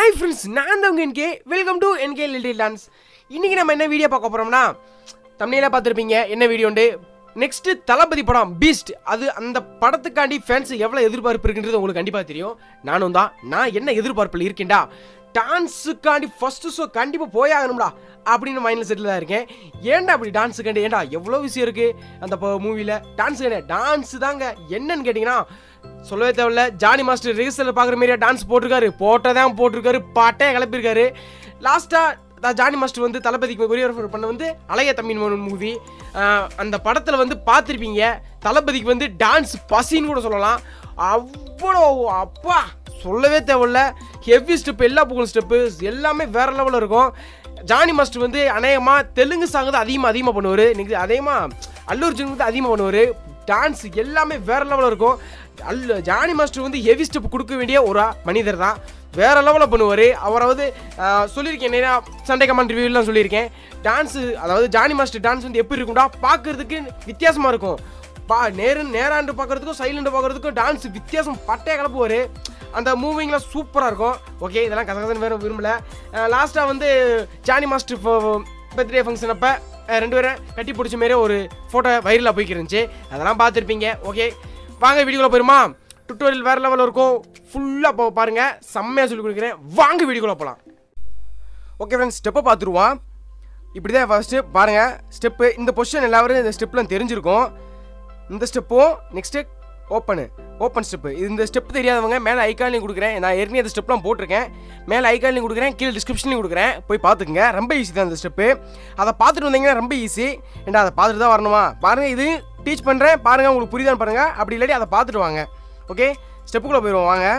hi friends நான் தான் உங்கள் NK welcome to NK little dance இன்றைக்கி நம்ம என்ன வீடியோ பார்க்க போகிறோம்னா தமிழில் பார்த்துருப்பீங்க என்ன வீடியோண்டு நெக்ஸ்ட்டு தளபதி படம் பீஸ்ட் அது அந்த படத்துக்காண்டி ஃபேன்ஸ் எவ்வளோ எதிர்பார்ப்பு இருக்குன்றது உங்களுக்கு கண்டிப்பாக தெரியும் நானும் தான் நான் என்ன எதிர்பார்ப்பில் இருக்கேன்டா டான்ஸுக்காண்டி ஃபஸ்ட்டு ஷோ கண்டிப்பாக போயாகணும்டா அப்படின்னு மைண்டில் செட்டில் தான் இருக்கேன் ஏன்டா அப்படி டான்ஸுக்காண்டி ஏன்டா எவ்வளோ விஷயம் இருக்குது அந்த மூவியில் டான்ஸு கிடையாது டான்ஸ் தாங்க என்னன்னு கேட்டிங்கன்னா சொல்லவே தேவையில்ல ஜானி மாஸ்டர் ரிஹர்சல் பார்க்குற மாதிரியா டான்ஸ் போட்டிருக்காரு போட்டதான் போட்டிருக்காரு பாட்டே கிளப்பியிருக்காரு லாஸ்ட்டாக ஜானி மாஸ்டர் வந்து தளபதிக்கு கொரியோகிராஃபர் பண்ண வந்து அலைய தமிழ் மூவி அந்த படத்தில் வந்து பார்த்துருப்பீங்க தளபதிக்கு வந்து டான்ஸ் பசின்னு கூட சொல்லலாம் அவ்வளோ அப்பா சொல்லவே தேவையில்ல ஹெவி ஸ்டெப் எல்லா புகழ் ஸ்டெப்பு எல்லாமே வேற லெவலில் இருக்கும் ஜானி மாஸ்டர் வந்து அநேகமாக தெலுங்கு சாங் தான் அதிகமாக அதிகமாக பண்ணுவார் நெக்ஸ்ட் அதிகமாக அல்லூர் ஜின் வந்து அதிகமாக பண்ணுவார் டான்ஸ் எல்லாமே வேற லெவலில் இருக்கும் அல்ல ஜானி மாஸ்டர் வந்து ஹெவி ஸ்டெப் கொடுக்க வேண்டிய ஒரு மனிதர் தான் வேற லெவலில் பண்ணுவார் அவரை வந்து ஆஹ், சொல்லியிருக்கேன் நிறையா சண்டே கமாண்ட் ரிவ்யூலாம் சொல்லியிருக்கேன் டான்ஸு அதாவது ஜானி மாஸ்டர் டான்ஸ் வந்து எப்படி இருக்கும்டா பார்க்கறதுக்கு வித்தியாசமாக இருக்கும் பா நேரு நேராண்டு பார்க்கறதுக்கும் சைலண்ட் பார்க்கறதுக்கும் டான்ஸ் வித்தியாசம் பட்டையை கலப்புவார் அந்த மூவிங்லாம் சூப்பராக இருக்கும் ஓகே இதெல்லாம் கசகசன்னு வேறு விரும்பல லாஸ்ட்டாக வந்து ஜானி மாஸ்டர் பர்த்டே ஃபங்க்ஷன் அப்போ அஹ், ரெண்டு பேரும் கட்டி பிடிச்ச மாரி ஒரு ஃபோட்டோ வைரலாக போய்க்கிருந்துச்சு அதெல்லாம் பார்த்துருப்பீங்க ஓகே வாங்க வீடியோக்குள்ள போயிருமா டுட்டோரியல் வேறு லெவலில் இருக்கும் ஃபுல்லாக போ பாருங்க செம்மையாக சொல்லி கொடுக்குறேன் வாங்க வீடியோக்குள்ள போகலாம் ஓகே ஃப்ரெண்ட்ஸ் ஸ்டெப்பை பார்த்துருவோம் இப்படி தான் ஃபஸ்ட்டு பாருங்கள் ஸ்டெப்பு இந்த பொசிஷன் எல்லாரும் இந்த ஸ்டெப்லாம் தெரிஞ்சிருக்கும் இந்த ஸ்டெப்பும் நெக்ஸ்ட்டு ஓப்பனு ஓப்பன் ஸ்டெப்பு இந்த ஸ்டெப் தெரியாதவங்க மேலே ஐக்கான்லையும் கொடுக்குறேன் நான் ஏற்கனவே இந்த ஸ்டெப்லாம் போட்டிருக்கேன் மேலே ஐக்கான்லையும் கொடுக்குறேன் கீழே டிஸ்கிரிப்ஷன்லையும் கொடுக்குறேன் போய் பார்த்துக்குங்க ரொம்ப ஈஸி தான் இந்த ஸ்டெப்பு அதை பார்த்துட்டு வந்தீங்கன்னா ரொம்ப ஈஸி ஏன்டா அதை பார்த்துட்டு தான் வரணுமா பாருங்கள் இது டீச் பண்ணுறேன் பாருங்கள் உங்களுக்கு புரியுதான்னு பாருங்கள் அப்படி இல்லாட்டி அதை பார்த்துட்டு வாங்க ஓகே ஸ்டெப்புக்குள்ளே போயிடுவோம் வாங்க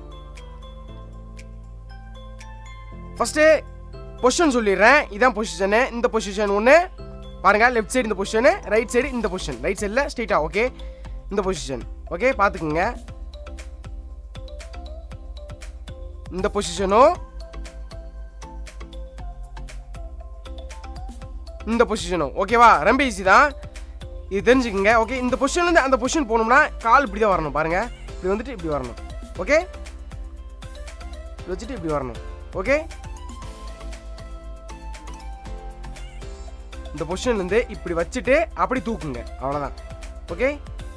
ஃபஸ்ட்டு பொசிஷன் சொல்லிடுறேன் இதான் பொசிஷனு இந்த பொசிஷன் ஒன்று பாருங்கள் லெஃப்ட் சைடு இந்த பொசிஷனு ரைட் சைடு இந்த பொசிஷன் ரைட் சைடில் ஸ்ட்ரெயிட்டாக ஓகே இந்த பொசிஷன் ஓகே பார்த்துக்குங்க இந்த பொசிஷனும் இந்த பொசிஷனும் ஓகேவா ரொம்ப ஈஸி தான் இது தெரிஞ்சுக்கங்க ஓகே இந்த பொசிஷன்லேருந்து அந்த பொசிஷன் போகணும்னா கால் இப்படி தான் வரணும் பாருங்க இப்படி வந்துட்டு இப்படி வரணும் ஓகே இப்படி வச்சுட்டு இப்படி வரணும் ஓகே இந்த பொசிஷன்லேருந்து இப்படி வச்சுட்டு அப்படி தூக்குங்க அவ்வளோதான் ஓகே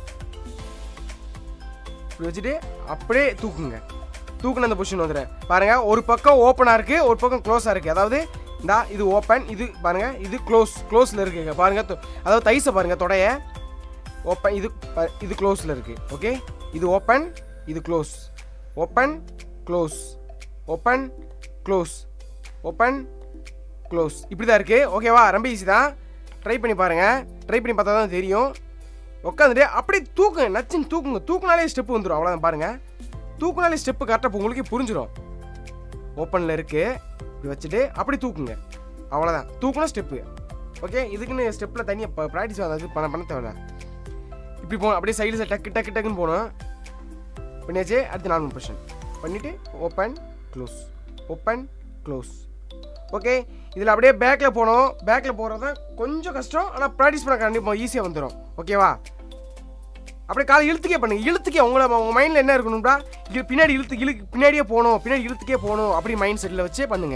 இப்படி வச்சுட்டு அப்படியே தூக்குங்க தூக்குன அந்த பொசிஷன் வந்துடுறேன் பாருங்க ஒரு பக்கம் ஓப்பனாக இருக்கு ஒரு பக்கம் க்ளோஸாக இருக்கு அதாவது இந்தா இது ஓப்பன் இது பாருங்க இது க்ளோஸ் க்ளோஸில் இருக்குங்க பாருங்க தொ- அதாவது தைஸை பாருங்க தொடைய ஓப்பன் இது ப- இது க்ளோஸில் இருக்கு ஓகே இது ஓப்பன் இது close open close open close open close இப்படி தான் இருக்குது ஓகேவா ரொம்ப ஈஸி தான் ட்ரை பண்ணி பாருங்கள் ட்ரை பண்ணி பார்த்தா தான் தெரியும் உட்காந்துட்டு அப்படியே தூக்குங்க நச்சுன்னு தூக்குங்க தூக்குனாலே ஸ்டெப்பு வந்துடும் அவ்வளோதான் பாருங்கள் தூக்குனாலே ஸ்டெப்பு கரெக்டாக உங்களுக்கே புரிஞ்சிடும் ஓப்பனில் இருக்குது இப்படி வச்சுட்டு அப்படி தூக்குங்க அவ்வளோதான் தூக்குனா ஸ்டெப்பு ஓகே இதுக்குன்னு ஸ்டெப்பில் தனியாக ப்ராக்டிஸ் அது பண்ண பண்ண தேவையில்ல இப்படி போகணும் அப்படியே சைடில் டக்கு டக்கு டக்குன்னு போகணும் பண்ணியாச்சு அடுத்து நார்மல் பொசிஷன் பண்ணிவிட்டு open close open close okay இதில் அப்படியே பேக்கில் போகணும் பேக்கில் போகிறது தான் கொஞ்சம் கஷ்டம் ஆனால் ப்ராக்டிஸ் பண்ண கண்டிப்பாக ஈஸியாக வந்துடும் ஓகேவா அப்படியே காலை இழுத்துக்கே பண்ணுங்க இழுத்துக்கே உங்களை உங்கள் மைண்டில் என்ன இருக்கணும்டா இது பின்னாடி இழுத்து இழு பின்னாடியே போகணும் பின்னாடி இழுத்துக்கே போகணும் அப்படி மைண்ட் செட்டில் வச்சே பண்ணுங்க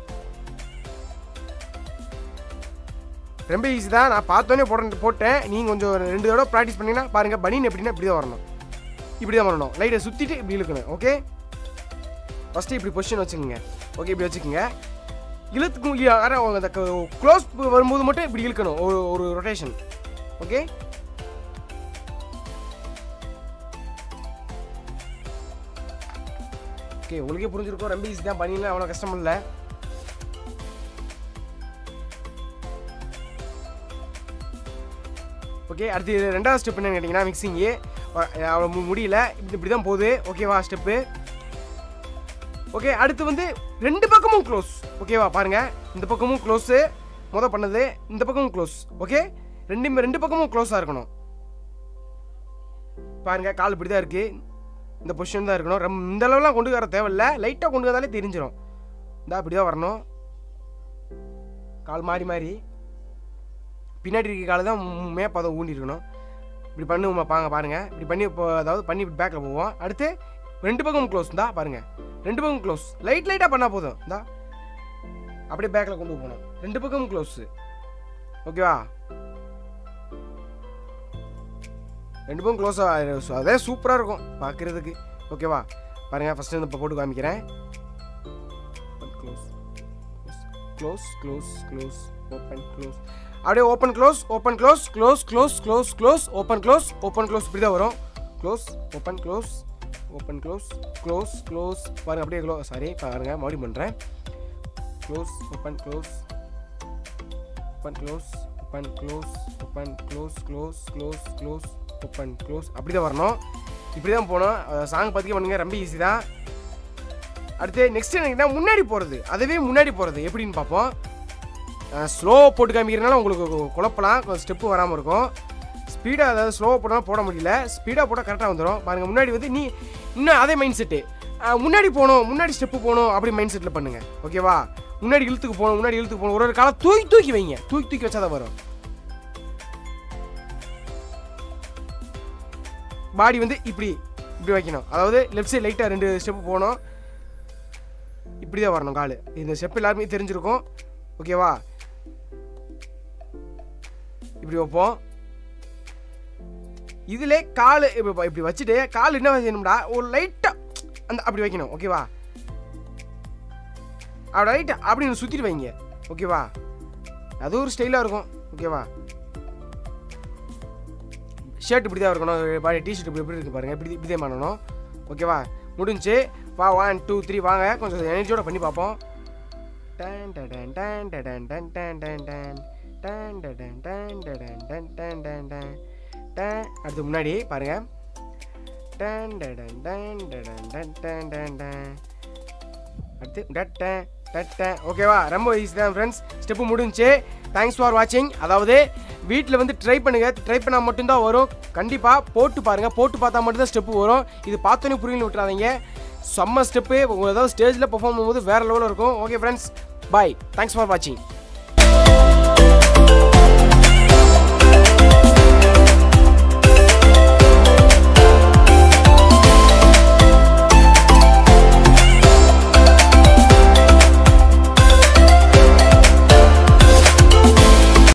ரொம்ப ஈஸி தான் நான் பார்த்தோன்னே போட போட்டேன் நீங்கள் கொஞ்சம் ஒரு ரெண்டு தடவை ப்ராக்டிஸ் பண்ணீங்கன்னா பாருங்கள் பனின் எப்படின்னா இப்படி தான் வரணும் இப்படி தான் வரணும் லைட்டை சுற்றிட்டு இப்படி இழுக்கணும் ஓகே ஃபஸ்ட்டு இப்படி பொசிஷன் வச்சுக்கோங்க ஓகே இப்படி வச்சுக்கோங்க இழுத்துக்கும் யாரும் அவங்க அந்த க்ளோஸ் வரும்போது மட்டும் இப்படி இழுக்கணும் ஒரு ஒரு ரொட்டேஷன் ஓகே ஓகே உங்களுக்கே புரிஞ்சிருக்கும் ரொம்ப ஈஸி தான் பண்ணிடலாம் அவ்வளோ கஷ்டம் இல்லை ஓகே அடுத்து இது ரெண்டாவது ஸ்டெப் என்னன்னு கேட்டிங்கன்னா மிக்சிங்கு அவ்வளோ மு- முடியல இப்படி இப்படி தான் போகுது ஓகேவா ஸ்டெப்பு ஓகே அடுத்து வந்து ரெண்டு பக்கமும் க்ளோஸ் ஓகேவா பாருங்க இந்த பக்கமும் க்ளோஸு முத பண்ணது இந்த பக்கமும் க்ளோஸ் ஓகே ரெண்டு ரெண்டு பக்கமும் க்ளோஸாக இருக்கணும் பாருங்க கால் இப்படி தான் இருக்கு இந்த பொசிஷன் தான் இருக்கணும் ரொம்ப இந்த அளவுலாம் கொண்டு வர தேவையில்ல லைட்டாக கொண்டு வந்தாலே தெரிஞ்சிடும் இந்த இப்படி தான் வரணும் கால் மாறி மாறி பின்னாடி இருக்க காலை தான் மேப்பதை ஊண்டி இருக்கணும் இப்படி பண்ணி பாங்க பாருங்க இப்படி பண்ணி இப்போ அதாவது பண்ணி பேக்கில் போவோம் அடுத்து ரெண்டு பக்கம் க்ளோஸ் தான் பாருங்க ரெண்டு பக்கம் க்ளோஸ் லைட் லைட்டாக பண்ணால் போதும் இந்தா அப்படியே பேக்கில் கொண்டு போகணும் ரெண்டு பக்கமும் க்ளோஸ் ஓகேவா ரெண்டு பக்கம் க்ளோஸ் அதே சூப்பராக இருக்கும் பார்க்குறதுக்கு ஓகேவா பாருங்கள் ஃபஸ்ட்டு வந்து இப்போ போட்டு காமிக்கிறேன் close close close close open close அப்படியே open close open close close close close close open close open close இப்படி தான் வரும் close open close open close close close பாருங்க அப்படியே க்ளோ சாரி பாருங்க மறுபடியும் பண்ணுறேன் close open close open close open close open close close close close open close அப்படி தான் வரணும் இப்படி தான் போகணும் சாங் பார்த்திக்க பண்ணுங்க ரொம்ப ஈஸி தான் அடுத்து நெக்ஸ்ட் என்னன்னா முன்னாடி போகிறது அதுவே முன்னாடி போகிறது எப்படின்னு பார்ப்போம் ஸ்லோ போட்டு காமிக்கிறதுனால உங்களுக்கு கு- குழப்பலாம் கொஞ்சம் ஸ்டெப்பு வராமல் இருக்கும் ஸ்பீடாக அதாவது ஸ்லோவாக போட்டால் போட முடியல ஸ்பீடாக போட்டால் கரெக்டாக வந்துடும் பாருங்கள் முன்னாடி வந்து நீ இன்னும் அதே மைண்ட் செட்டு முன்னாடி போகணும் முன்னாடி ஸ்டெப்பு போகணும் அப்படி மைண்ட் செட்டில் பண்ணுங்கள் ஓகேவா முன்னாடி இழுத்துக்கு போகணும் முன்னாடி இழுத்துக்கு போகணும் ஒரு ஒரு காலம் தூக்கி தூக்கி வைங்க தூக்கி தூக்கி வச்சா தான் வரும் பாடி வந்து இப்படி இப்படி வைக்கணும் அதாவது லெஃப்ட் சைடு லைட்டாக ரெண்டு ஸ்டெப்பு போகணும் இப்படி தான் வரணும் கால் இந்த ஸ்டெப் எல்லாருமே தெரிஞ்சிருக்கும் ஓகேவா இப்படி வைப்போம் இதில் கால் இப்படி இப்படி வச்சுட்டு கால் என்ன செய்யணும்டா ஒரு லைட்டாக அந்த அப்படி வைக்கணும் ஓகேவா அப்படி லைட்டாக அப்படி சுற்றிட்டு வைங்க ஓகேவா அது ஒரு ஸ்டைலாக இருக்கும் ஓகேவா ஷர்ட் இப்படி தான் இருக்கணும் பாடி டிஷர்ட் இப்படி எப்படி இருக்கு பாருங்க இப்படி இப்படி தான் பண்ணணும் ஓகேவா முடிஞ்சு வா ஒன் டூ த்ரீ வாங்க கொஞ்சம் எனர்ஜியோட பண்ணி பார்ப்போம் டன் டடன் டன் டடன் டன் டன் டன் டன் டன் டடன் டன் டடன் டன் டன் டன் டன் டன் அடுத்து முன்னாடி பாருங்க டன் டடன் டன் டடன் டன் டன் டன் டன் அடுத்து டட்ட டட்ட ஓகேவா ரொம்ப ஈஸி தான் ஃப்ரெண்ட்ஸ் ஸ்டெப்பு முடிஞ்சு தேங்க்ஸ் ஃபார் வாட்சிங் அதாவது வீட்டில் வந்து ட்ரை பண்ணுங்கள் ட்ரை பண்ணால் மட்டும்தான் வரும் கண்டிப்பாக போட்டு பாருங்கள் போட்டு பார்த்தா மட்டும்தான் ஸ்டெப்பு வரும் இது பார்த்தோன்னே புரியல விட்டுறாதீங்க செம்ம ஸ்டெப்பு ஏதாவது ஸ்டேஜில் பெர்ஃபார்ம் பண்ணும்போது வேறு லெவலில் இருக்கும் okay friends bye thanks for வாட்சிங்